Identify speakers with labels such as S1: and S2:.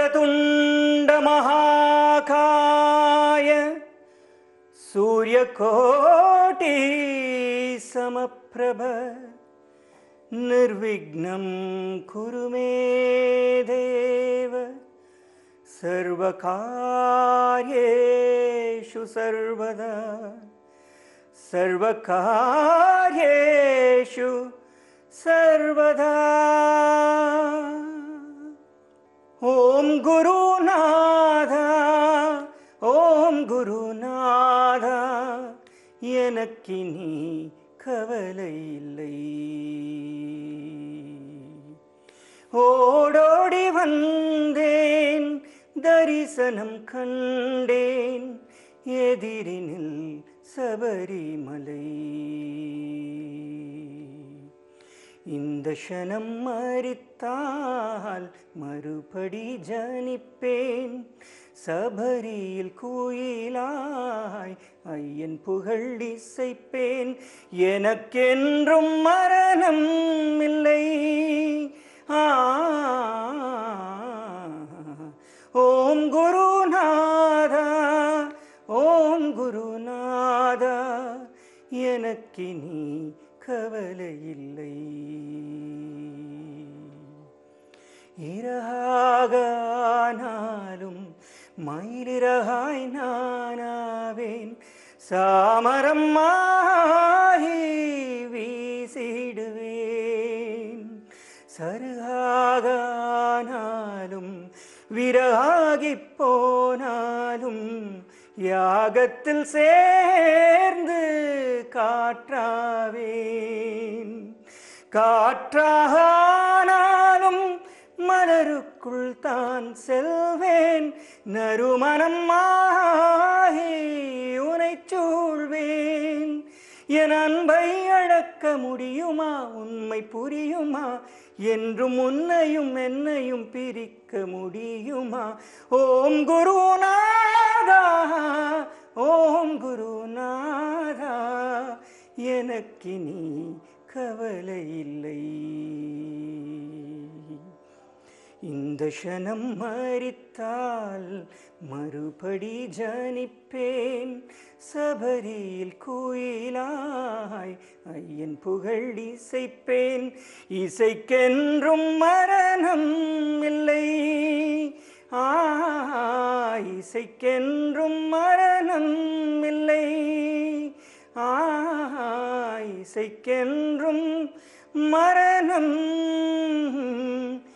S1: वक्रतुण्डमहाकाय सूर्यकोटि समप्रभ निर्विघ्नं कुरु मे देव सर्वकार्येषु सर्वदा सर्वकार्येषु सर्वदा ॐ குருநாத ஓம் குருநாத எனக்கினி கவலை இல்லை ஓடோடி வந்தேன் தரிசனம் கண்டேன் எதிரினில் சபரிமலை இந்த க்ஷணம் மறித்தால் மறுபடி ஜனிப்பேன் சபரியில் குயிலாய் ஐயன் புகழ் இசைப்பேன் எனக்கென்றும் மரணம் இல்லை ஆ ஓம் குருநாதா ஓம் குருநாதா எனக்கினி கவலை இல்லை இறகானாலும் மயிலிறகாய் நானாவேன் சாமரம் ஆகி வீசிடுவேன் சருகாகானாலும் விறகாகி போனாலும் யாகத்தில் சேர்ந்து காற்றாவேன் காற்றானாலும் மலருக்குள் தான் செல்வேன் நறுமணம் ஆகி உனை சூழ்வேன் என் அன்பை அழக்க முடியுமா உண்மை புரியுமா என்றும் உன்னையும் என்னையும் பிரிக்க முடியுமா ஓம் குருநாதா ஓம் குருநாதா எனக்கினி கவலை இல்லை இந்த க்ஷணம் மறித்தால் மறுபடி ஜனிப்பேன் சபரியில் குயிலாய் ஐயன் புகழ் இசைப்பேன் இசைக்கென்றும் மரணம் இல்லை ஆ இசைக்கென்றும் மரணம் இல்லை ஆ இசைக்கென்றும் மரணம்